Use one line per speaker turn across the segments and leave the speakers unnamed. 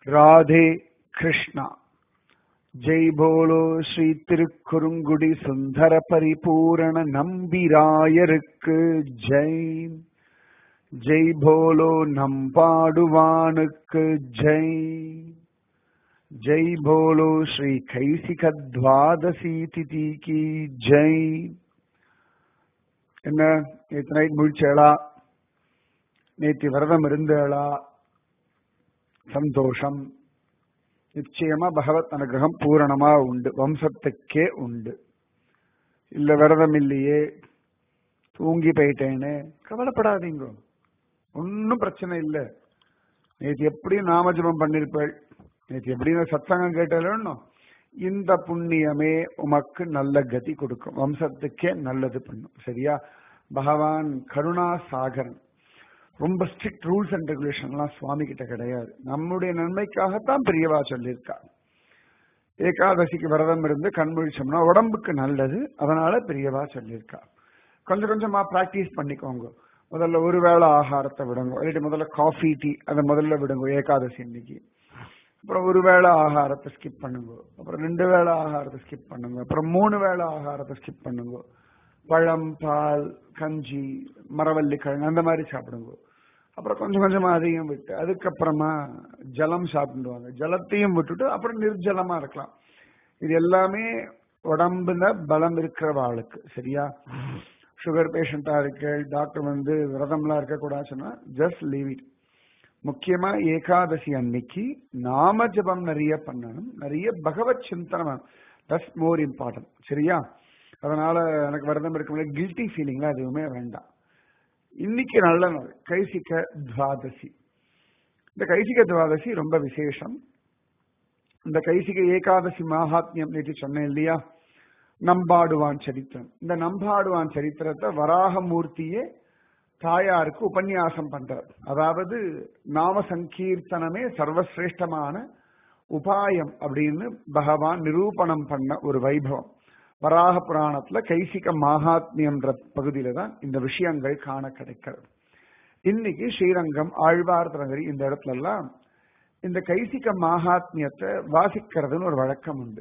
ராதே கிருஷ்ணா ஜெய் போலோ ஸ்ரீ திருக்குறுங்குடி சுந்தர பரிபூரண நம்பிராயருக்கு ஜெய் ஜெய் போலோ நம்பாடுவானுக்கு ஜெய் ஜெய் போலோ ஸ்ரீ கைசிக துவாதசி திதி கி ஜெய் என்ன நேற்று நைட் முழிச்சேளா நேற்று விரதம் இருந்தேளா சந்தோஷம் நிச்சயமா பகவத் அனுகிரகம் பூரணமா உண்டு வம்சத்துக்கே உண்டு இல்ல விரதம் இல்லையே தூங்கி போயிட்டேன்னு கவலைப்படாதீங்க ஒன்னும் பிரச்சனை இல்லை நேற்று எப்படியும் நாமஜபம் பண்ணிருப்பேள் நேற்று எப்படியும் சத்சங்கம் கேட்டாலும் இந்த புண்ணியமே உமக்கு நல்ல கதி கொடுக்கும் வம்சத்துக்கே நல்லது பண்ணும் சரியா பகவான் கருணா சாகரன் ரொம்ப ஸ்ட்ரிக்ட் ரூல்ஸ் அண்ட் ரெகுலேஷன்லாம் சுவாமி கிட்ட கிடையாது நம்முடைய நன்மைக்காகத்தான் பெரியவா சொல்லியிருக்கா ஏகாதசிக்கு விரதம் இருந்து கண்முழிச்சோம்னா உடம்புக்கு நல்லது அதனால பெரியவா சொல்லியிருக்கா கொஞ்சம் கொஞ்சமா பிராக்டிஸ் பண்ணிக்கோங்க முதல்ல ஒரு வேளை ஆகாரத்தை விடுங்க இல்லாட்டி முதல்ல காஃபி டீ அதை முதல்ல விடுங்க ஏகாதசி இன்னைக்கு அப்புறம் ஒரு வேளை ஆகாரத்தை ஸ்கிப் பண்ணுங்க அப்புறம் ரெண்டு வேளை ஆகாரத்தை ஸ்கிப் பண்ணுங்க அப்புறம் மூணு வேளை ஆகாரத்தை ஸ்கிப் பண்ணுங்க பழம் பால் கஞ்சி மரவள்ளி கிழங்கு அந்த மாதிரி சாப்பிடுங்க அப்புறம் கொஞ்சம் கொஞ்சமா அதையும் விட்டு அதுக்கப்புறமா ஜலம் சாப்பிடுவாங்க ஜலத்தையும் விட்டுட்டு அப்புறம் நிர்ஜலமா இருக்கலாம் இது எல்லாமே உடம்புல பலம் இருக்கிறவாளுக்கு சரியா சுகர் பேஷண்டா இருக்கு டாக்டர் வந்து விரதம்லாம் இருக்கக்கூடாது சொன்னா ஜஸ்ட் லீவ் இட் முக்கியமா ஏகாதசி அன்னைக்கு நாம ஜபம் நிறைய பண்ணணும் நிறைய பகவத் சிந்தனம் தட்ஸ் மோர் இம்பார்ட்டன்ட் சரியா அதனால எனக்கு விரதம் இருக்க கில்ட்டி ஃபீலிங்லாம் எதுவுமே வேண்டாம் இன்னைக்கு நல்ல நாள் கைசிக துவாதசி இந்த கைசிக துவாதசி ரொம்ப விசேஷம் இந்த கைசிக ஏகாதசி மகாத்மியம் நேற்று சொன்னேன் இல்லையா நம்பாடுவான் சரித்திரம் இந்த நம்பாடுவான் சரித்திரத்தை வராகமூர்த்தியே தாயாருக்கு உபன்யாசம் பண்றார் அதாவது நாம சங்கீர்த்தனமே சர்வசிரேஷ்டமான உபாயம் அப்படின்னு பகவான் நிரூபணம் பண்ண ஒரு வைபவம் வராக புராணத்துல கைசிக மகாத்மியம்ன்ற பகுதியில தான் இந்த விஷயங்கள் காண கிடைக்கிறது இன்னைக்கு ஸ்ரீரங்கம் ஆழ்வார் தரங்கரி இந்த இடத்துல எல்லாம் இந்த கைசிக மகாத்மியத்தை வாசிக்கிறதுன்னு ஒரு வழக்கம் உண்டு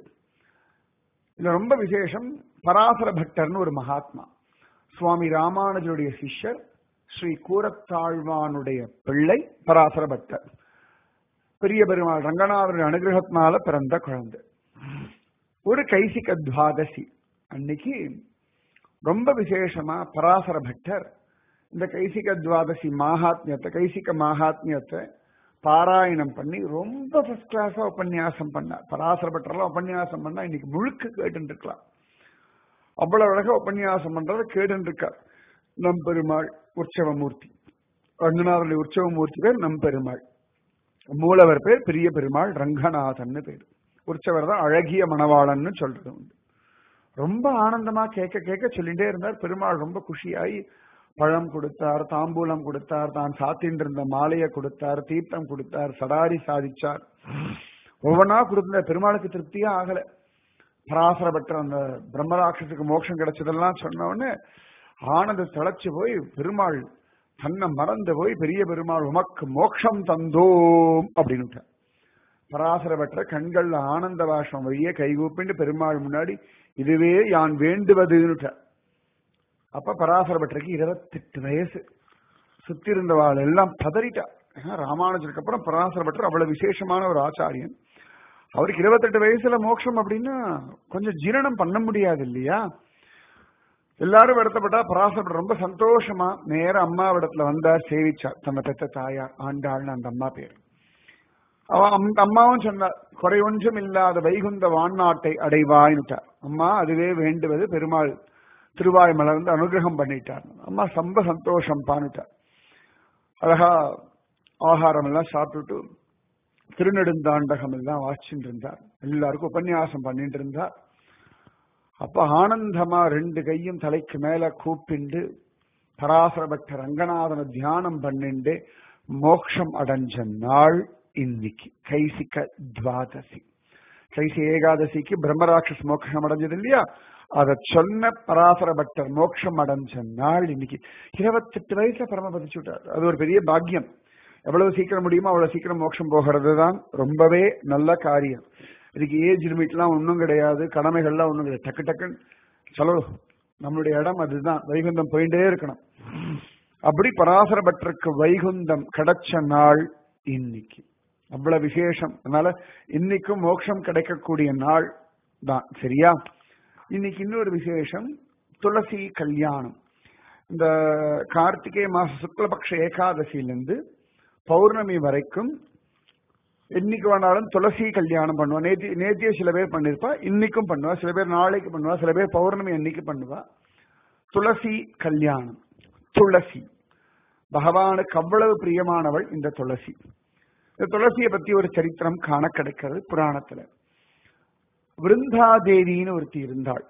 இதுல ரொம்ப விசேஷம் பராசர பட்டர்னு ஒரு மகாத்மா சுவாமி ராமானுஜருடைய சிஷ்யர் ஸ்ரீ கூரத்தாழ்வானுடைய பிள்ளை பராசர பட்டர் பெரிய பெருமாள் ரங்கநாதனுடைய அனுகிரகத்தினால பிறந்த குழந்தை ஒரு கைசிக துவாதசி அன்னைக்கு ரொம்ப விசேஷமா பராசர பட்டர் இந்த கைசிக துவாதசி மகாத்மியத்தை கைசிக மகாத்மியத்தை பாராயணம் பண்ணி ரொம்ப ஃபர்ஸ்ட் கிளாஸா உபன்யாசம் பண்ணார் பராசர பட்டர்லாம் உபன்யாசம் பண்ணா இன்னைக்கு முழுக்க கேட்டு இருக்கலாம் அவ்வளவு அழகா உபன்யாசம் பண்றத கேட்டு இருக்கார் நம் பெருமாள் உற்சவமூர்த்தி ரங்கநாதனுடைய உற்சவமூர்த்தி பேர் நம் பெருமாள் மூலவர் பேர் பெரிய பெருமாள் ரங்கநாதன் பேர் உற்சவர் தான் அழகிய மணவாளன்னு சொல்றது உண்டு ரொம்ப ஆனந்தமா கேட்க கேட்க சொல்லிட்டே இருந்தார் பெருமாள் ரொம்ப குஷியாயி பழம் கொடுத்தார் தாம்பூலம் கொடுத்தார் தான் சாத்தின் இருந்த மாலையை கொடுத்தார் தீர்த்தம் கொடுத்தார் சடாரி சாதிச்சார் ஒவ்வொன்னா கொடுத்த பெருமாளுக்கு திருப்தியா ஆகல பராசர பற்ற அந்த பிரம்மராட்சத்துக்கு மோட்சம் கிடைச்சதெல்லாம் சொன்ன உடனே ஆனந்த திளைச்சு போய் பெருமாள் தன்னை மறந்து போய் பெரிய பெருமாள் உமக்கு மோட்சம் தந்தோம் அப்படின்னு பராசர பெற்ற கண்கள்ல ஆனந்த வாஷம் வழியே கைகூப்பிண்டு பெருமாள் முன்னாடி இதுவே யான் வேண்டுவதுன்னு அப்ப பராசர பட்டருக்கு இருபத்தெட்டு வயசு சுத்தி இருந்தவாள் எல்லாம் பதறிட்டா ராமானுஜருக்கு அப்புறம் பராசர பட்டர் அவ்வளவு விசேஷமான ஒரு ஆச்சாரியன் அவருக்கு இருபத்தெட்டு வயசுல மோட்சம் அப்படின்னா கொஞ்சம் ஜீரணம் பண்ண முடியாது இல்லையா எல்லாரும் வருத்தப்பட்டா பராசரப்பட்ட ரொம்ப சந்தோஷமா நேர அம்மா இடத்துல வந்தார் சேவிச்சார் தன்னை பெற்ற தாயார் ஆண்டாள்னு அந்த அம்மா பேர் அவ அந்த அம்மாவும் சொன்னார் குறை ஒன்றும் இல்லாத வைகுந்த வான்நாட்டை அடைவாயின்ட்டார் அம்மா அதுவே வேண்டுவது பெருமாள் திருவாய் மலர்ந்து அனுகிரகம் பண்ணிட்டார் அம்மா ரொம்ப சந்தோஷம் பானுட்டார் அழகா ஆகாரம் எல்லாம் சாப்பிட்டுட்டு திருநெடுந்தாண்டகம் எல்லாம் வாசிச்சுட்டு இருந்தார் எல்லாருக்கும் உபன்யாசம் பண்ணிட்டு இருந்தார் அப்ப ஆனந்தமா ரெண்டு கையும் தலைக்கு மேல கூப்பிண்டு பராசரபட்ட ரங்கநாதன தியானம் பண்ணிண்டு மோக்ஷம் அடைஞ்ச நாள் இன்னைக்கு கைசிக்க துவாதசி கைசி ஏகாதசிக்கு பிரம்மராட்சஸ் மோட்சம் அடைஞ்சது இல்லையா அதை சொன்ன பராசர பக்தர் மோட்சம் அடைஞ்ச நாள் இன்னைக்கு இருபத்தெட்டு வயசுல பரம பதிச்சு விட்டார் அது ஒரு பெரிய பாக்கியம் எவ்வளவு சீக்கிரம் முடியுமோ அவ்வளவு சீக்கிரம் மோட்சம் போகிறது தான் ரொம்பவே நல்ல காரியம் இதுக்கு ஏஜ் லிமிட்லாம் ஒன்றும் கிடையாது கடமைகள்லாம் ஒன்றும் கிடையாது டக்கு டக்குன்னு சொல்லு நம்மளுடைய இடம் அதுதான் வைகுந்தம் போயிட்டே இருக்கணும் அப்படி பராசர பட்டருக்கு வைகுந்தம் கிடைச்ச நாள் இன்னைக்கு அவ்வளவு விசேஷம் அதனால இன்னைக்கும் மோட்சம் கிடைக்கக்கூடிய நாள் தான் சரியா இன்னைக்கு இன்னொரு விசேஷம் துளசி கல்யாணம் இந்த கார்த்திகை மாச சுக்லபக்ஷ ஏகாதசியிலிருந்து பௌர்ணமி வரைக்கும் என்னைக்கு வேணாலும் துளசி கல்யாணம் பண்ணுவா நேத்தி நேத்தியே சில பேர் பண்ணிருப்பா இன்னைக்கும் பண்ணுவா சில பேர் நாளைக்கு பண்ணுவா சில பேர் பௌர்ணமி அன்னைக்கு பண்ணுவா துளசி கல்யாணம் துளசி பகவானுக்கு அவ்வளவு பிரியமானவள் இந்த துளசி இந்த துளசியை பத்தி ஒரு சரித்திரம் காண கிடைக்கிறது புராணத்துல விருந்தாதேவின்னு ஒருத்தி இருந்தாள்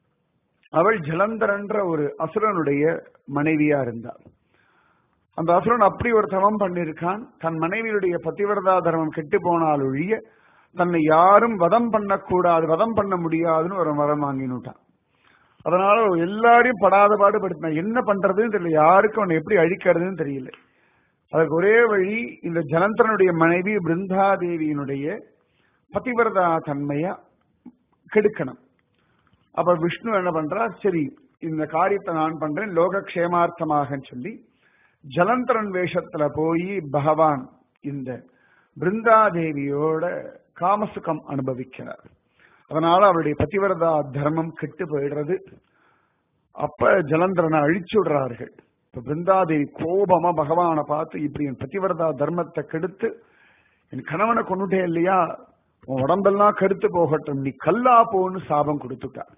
அவள் ஜலந்தரன்ற ஒரு அசுரனுடைய மனைவியா இருந்தாள் அந்த அசுரன் அப்படி ஒரு தவம் பண்ணிருக்கான் தன் மனைவியுடைய பத்திவிரதா தர்மம் கெட்டு போனால் ஒழிய தன்னை யாரும் வதம் பண்ணக்கூடாது வதம் பண்ண முடியாதுன்னு ஒரு மரம் வாங்கினுட்டான் அதனால எல்லாரையும் படாத பாடுபடுத்தினான் என்ன பண்றதுன்னு தெரியல யாருக்கும் அவனை எப்படி அழிக்கிறதுன்னு தெரியல அதுக்கு ஒரே வழி இந்த ஜலந்தரனுடைய மனைவி பிருந்தாதேவியினுடைய பத்திவிரதா தன்மைய கெடுக்கணும் அப்ப விஷ்ணு என்ன பண்றார் சரி இந்த காரியத்தை நான் பண்றேன் லோகக்ஷேமார்த்தமாக சொல்லி ஜலந்தரன் வேஷத்துல போய் பகவான் இந்த பிருந்தாதேவியோட காமசுகம் அனுபவிக்கிறார் அதனால அவருடைய பத்திவிரதா தர்மம் கெட்டு போயிடுறது அப்ப ஜலந்தரனை அழிச்சு விடுறார்கள் இப்ப பிருந்தாதேவி கோபமா பகவானை பார்த்து இப்படி என் பத்திவிரதா தர்மத்தை கெடுத்து என் கணவனை கொண்டுட்டே இல்லையா உன் உடம்பெல்லாம் கருத்து போகட்டும் நீ கல்லா போன்னு சாபம் கொடுத்துட்டார்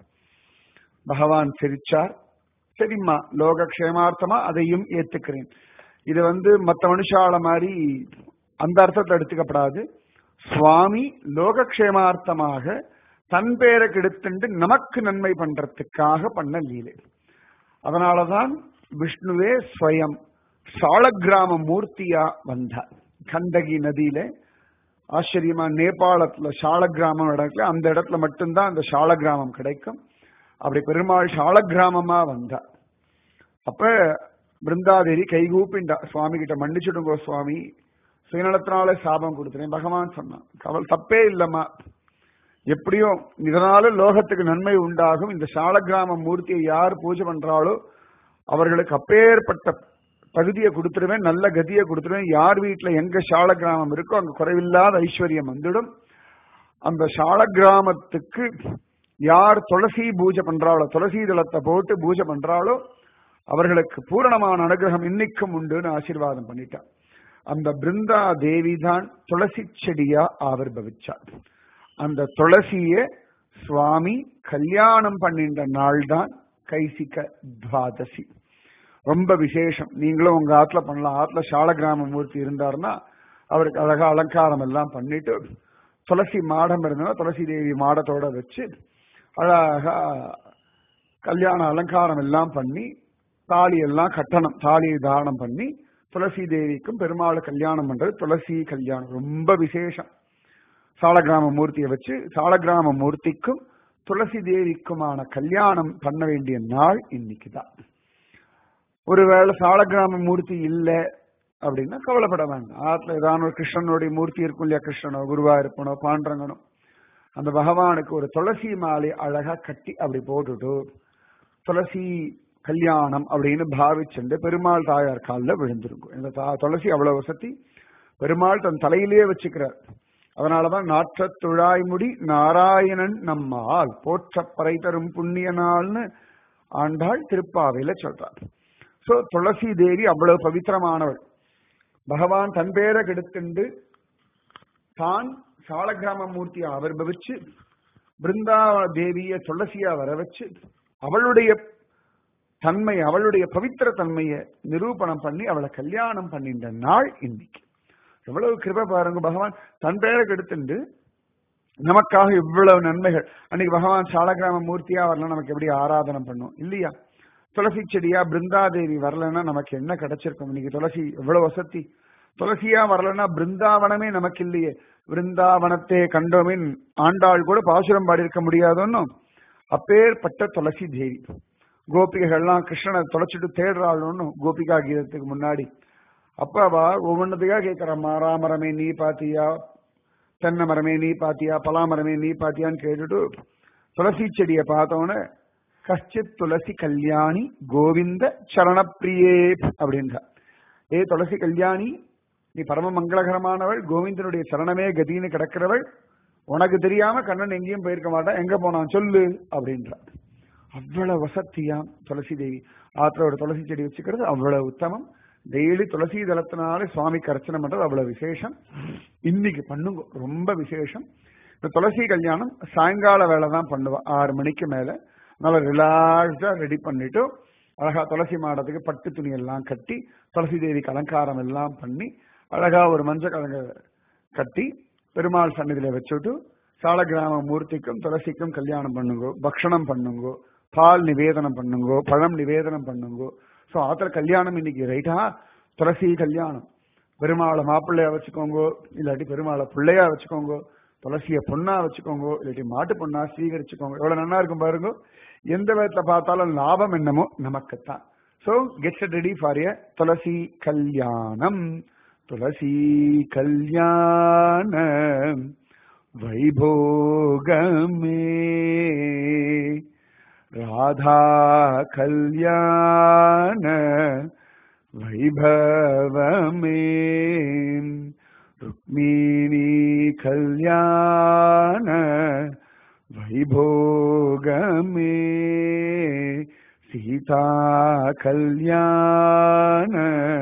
பகவான் சிரிச்சார் சரிம்மா லோகக்ஷேமார்த்தமா அதையும் ஏத்துக்கிறேன் இது வந்து மத்த மனுஷால மாதிரி அந்த அர்த்தத்தை எடுத்துக்கப்படாது சுவாமி லோகக்ஷேமார்த்தமாக தன் பேரை கெடுத்துண்டு நமக்கு நன்மை பண்றதுக்காக பண்ண லீலை அதனாலதான் விஷ்ணுவே ஸ்வயம் சாலக்கிராம மூர்த்தியா வந்தார் கந்தகி நதியில ஆச்சரியமா நேபாளத்துல சாலக்கிராமம் இடத்துல அந்த இடத்துல மட்டும்தான் அந்த சாலக்கிராமம் கிடைக்கும் அப்படி பெருமாள் சாலக்கிராமமா வந்தா அப்ப பிருந்தாதேவி கைகூப்பிண்டா சுவாமி கிட்ட மன்னிச்சுடுங்கோ சுவாமி சுயநலத்தினால சாபம் கொடுத்துறேன் பகவான் சொன்னான் கவல் தப்பே இல்லம்மா எப்படியும் இதனால லோகத்துக்கு நன்மை உண்டாகும் இந்த சாலக்கிராம மூர்த்தியை யார் பூஜை பண்றாளோ அவர்களுக்கு அப்பேற்பட்ட பகுதியை கொடுத்துருவேன் நல்ல கதியை கொடுத்துருவேன் யார் வீட்டுல எங்க சால கிராமம் இருக்கோ அங்க குறைவில்லாத ஐஸ்வர்யம் வந்துடும் அந்த சால கிராமத்துக்கு யார் துளசி பூஜை பண்றாளோ துளசி தளத்தை போட்டு பூஜை பண்றாளோ அவர்களுக்கு பூரணமான அனுகிரகம் இன்னைக்கும் உண்டுன்னு ஆசீர்வாதம் பண்ணிட்டான் அந்த பிருந்தா தேவி தான் துளசி செடியா ஆவிர்பவிச்சார் அந்த துளசிய சுவாமி கல்யாணம் பண்ணின்ற நாள் தான் கைசிக்க துவாதசி ரொம்ப விசேஷம் நீங்களும் உங்க ஆத்துல பண்ணலாம் ஆத்துல சால கிராம மூர்த்தி இருந்தாருன்னா அவருக்கு அழகா அலங்காரம் எல்லாம் பண்ணிட்டு துளசி மாடம் இருந்தா துளசி தேவி மாடத்தோட வச்சு அழகா கல்யாண அலங்காரம் எல்லாம் பண்ணி தாலி எல்லாம் கட்டணம் தாலியை தானம் பண்ணி துளசி தேவிக்கும் பெருமாள் கல்யாணம் பண்றது துளசி கல்யாணம் ரொம்ப விசேஷம் சாலகிராம மூர்த்தியை வச்சு சாலகிராம மூர்த்திக்கும் துளசி தேவிக்குமான கல்யாணம் பண்ண வேண்டிய நாள் இன்னைக்கு தான் ஒருவேளை சாலகிராம மூர்த்தி இல்ல அப்படின்னா கவலைப்பட வேண்டாம் ஆத்துல ஏதாவது ஒரு கிருஷ்ணனுடைய மூர்த்தி இருக்கும் இல்லையா கிருஷ்ணனோ குருவா இருப்பனோ பாண்டரங்கனோ அந்த பகவானுக்கு ஒரு துளசி மாலை அழகா கட்டி அப்படி போட்டுட்டு துளசி கல்யாணம் அப்படின்னு பாவிச்சுண்டு பெருமாள் தாயார் காலில் விழுந்திருக்கும் இந்த துளசி அவ்வளவு வசதி பெருமாள் தன் தலையிலேயே வச்சுக்கிறார் அதனாலதான் நாற்ற துழாய்முடி நாராயணன் நம்மால் போற்ற பறை தரும் புண்ணிய நாள்னு ஆண்டாள் திருப்பாவையில சொல்றார் சோ துளசி தேவி அவ்வளவு பவித்திரமானவள் பகவான் தன் பேரை கெடுத்துண்டு தான் சாலக்கிராம மூர்த்தியை ஆவிர்பவிச்சு பிருந்தா தேவிய துளசியா வர வச்சு அவளுடைய தன்மை அவளுடைய பவித்திர தன்மையை நிரூபணம் பண்ணி அவளை கல்யாணம் பண்ணின்ற நாள் இன்னைக்கு எவ்வளவு கிருப பாருங்க பகவான் தன் பெயரை கெடுத்துண்டு நமக்காக இவ்வளவு நன்மைகள் அன்னைக்கு பகவான் சாலகிராம மூர்த்தியா வரல நமக்கு எப்படி ஆராதனை பண்ணும் இல்லையா துளசி செடியா பிருந்தாதேவி வரலன்னா நமக்கு என்ன கிடைச்சிருக்கும் இன்னைக்கு துளசி எவ்வளவு வசதி துளசியா வரலன்னா பிருந்தாவனமே நமக்கு இல்லையே பிருந்தாவனத்தை கண்டோமின் ஆண்டாள் கூட பாசுரம் பாடியிருக்க முடியாதோன்னு அப்பேற்பட்ட துளசி தேவி கோபிகைகள்லாம் கிருஷ்ணனை தொலைச்சிட்டு தேடுறாள்னு கோபிகா கீதத்துக்கு முன்னாடி அப்ப அவ ஒவ்வொன்றதுக்காக கேட்கிறம்மா ராமரமே நீ பாத்தியா தென்னை மரமே நீ பாத்தியா பலாமரமே நீ பாத்தியான்னு கேட்டுட்டு துளசி செடியை பார்த்தோன்னே கஷ்டித் துளசி கல்யாணி கோவிந்த சரணப்பிரியே அப்படின்றா ஏ துளசி கல்யாணி நீ பரம மங்களகரமானவள் கோவிந்தனுடைய சரணமே கதின்னு கிடக்கிறவள் உனக்கு தெரியாம கண்ணன் எங்கேயும் போயிருக்க மாட்டான் எங்க போனான் சொல்லு அப்படின்றா அவ்வளவு வசத்தியாம் துளசி தேவி ஆத்துல ஒரு துளசி செடி வச்சுக்கிறது அவ்வளவு உத்தமம் டெய்லி துளசி தளத்தினாலே சுவாமிக்கு அர்ச்சனை பண்றது அவ்வளவு விசேஷம் இன்னைக்கு பண்ணுங்க ரொம்ப விசேஷம் இந்த துளசி கல்யாணம் சாயங்கால வேலை தான் பண்ணுவா ஆறு மணிக்கு மேல நல்லா ரிலாக்ஸ்டா ரெடி பண்ணிட்டு அழகா துளசி மாடத்துக்கு பட்டு துணி எல்லாம் கட்டி துளசி தேவிக்கு அலங்காரம் எல்லாம் பண்ணி அழகா ஒரு மஞ்சள் கலங்க கட்டி பெருமாள் சன்னதியில வச்சுட்டு சாலகிராம மூர்த்திக்கும் துளசிக்கும் கல்யாணம் பண்ணுங்கோ பக்ஷணம் பண்ணுங்கோ பால் நிவேதனம் பண்ணுங்கோ பழம் நிவேதனம் பண்ணுங்கோ சோ ஆத்திர கல்யாணம் இன்னைக்கு ரைட்டா துளசி கல்யாணம் பெருமாளை மாப்பிள்ளையா வச்சுக்கோங்க இல்லாட்டி பெருமாளை பிள்ளையா வச்சுக்கோங்க துளசிய பொண்ணா வச்சுக்கோங்க இல்லாட்டி மாட்டு பொண்ணா ஸ்வீகரிச்சுக்கோங்க எவ்வளவு நல்லா இருக்கும் பாருங்க எந்த விதத்துல பார்த்தாலும் லாபம் என்னமோ நமக்குத்தான் so get ready for a Tulasi Kalyanam Tulasi கல்யாண வைபோகமே ராதா கல்யாண வைபவமே ருக்மிணி கல்யாண வைபோகமே சீதா கல்யாண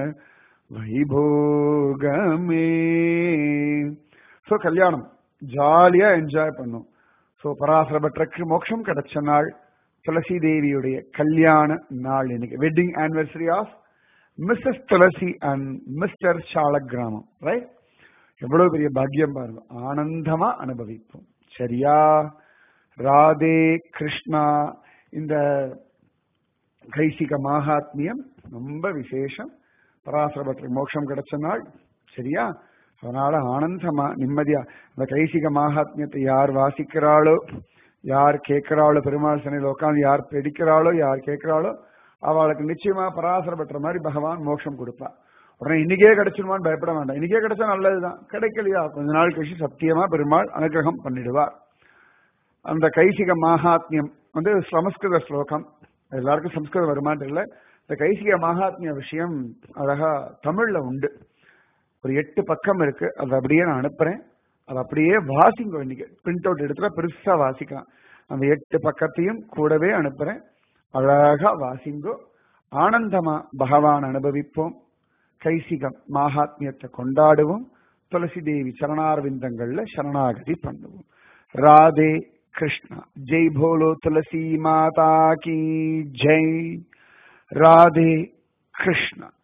வைபோகமே சோ கல்யாணம் ஜாலியா என்ஜாய் பண்ணும் சோ பராசர பட்டருக்கு மோட்சம் கிடைச்ச நாள் துளசி தேவியுடைய கல்யாண நாள் இன்னைக்கு wedding anniversary of Mrs Tulasi and Mr Salagramam right எவ்வளவு பெரிய பாக்கியம் பாருங்க ஆனந்தமா அனுபவிப்போம் சரியா ராதே கிருஷ்ணா இந்த கைசிக மாகாத்மியம் ரொம்ப விசேஷம் பராசரபத்திற்கு மோட்சம் கிடைச்ச நாள் சரியா அதனால ஆனந்தமா நிம்மதியா அந்த கைசிக மாகாத்மியத்தை யார் வாசிக்கிறாளோ யார் கேட்கிறாளோ பெருமாள் சனையில் உட்காந்து யார் படிக்கிறாளோ யார் கேட்கிறாளோ அவளுக்கு நிச்சயமா பராசர பெற்ற மாதிரி பகவான் மோட்சம் கொடுப்பா உடனே இன்னைக்கே கிடைச்சிருமான்னு பயப்பட வேண்டாம் இன்னைக்கே கிடைச்சா நல்லதுதான் கிடைக்கலையா கொஞ்ச நாள் கழிச்சு சத்தியமா பெருமாள் அனுகிரகம் பண்ணிடுவார் அந்த கைசிக மாகாத்மியம் வந்து சமஸ்கிருத ஸ்லோகம் எல்லாருக்கும் சம்ஸ்கிருதம் வருமானு தெரியல இந்த கைசிக மகாத்மிய விஷயம் அழகா தமிழ்ல உண்டு ஒரு எட்டு பக்கம் இருக்கு அது அப்படியே நான் அனுப்புறேன் அது அப்படியே வாசிங்க இன்னைக்கு பிரிண்ட் அவுட் எடுத்துட்டா பெருசா வாசிக்கலாம் அந்த எட்டு பக்கத்தையும் கூடவே அனுப்புறேன் அழகா வாசிங்கோ ஆனந்தமா பகவான் அனுபவிப்போம் கைசிகம் மாகாத்மியத்தை கொண்டாடுவோம் துளசி தேவி சரணாரவிந்தங்கள்ல சரணாகதி பண்ணுவோம் ராதே கிருஷ்ணா ஜெய் போலோ துளசி மாதா கி ஜெய் ராதே கிருஷ்ணா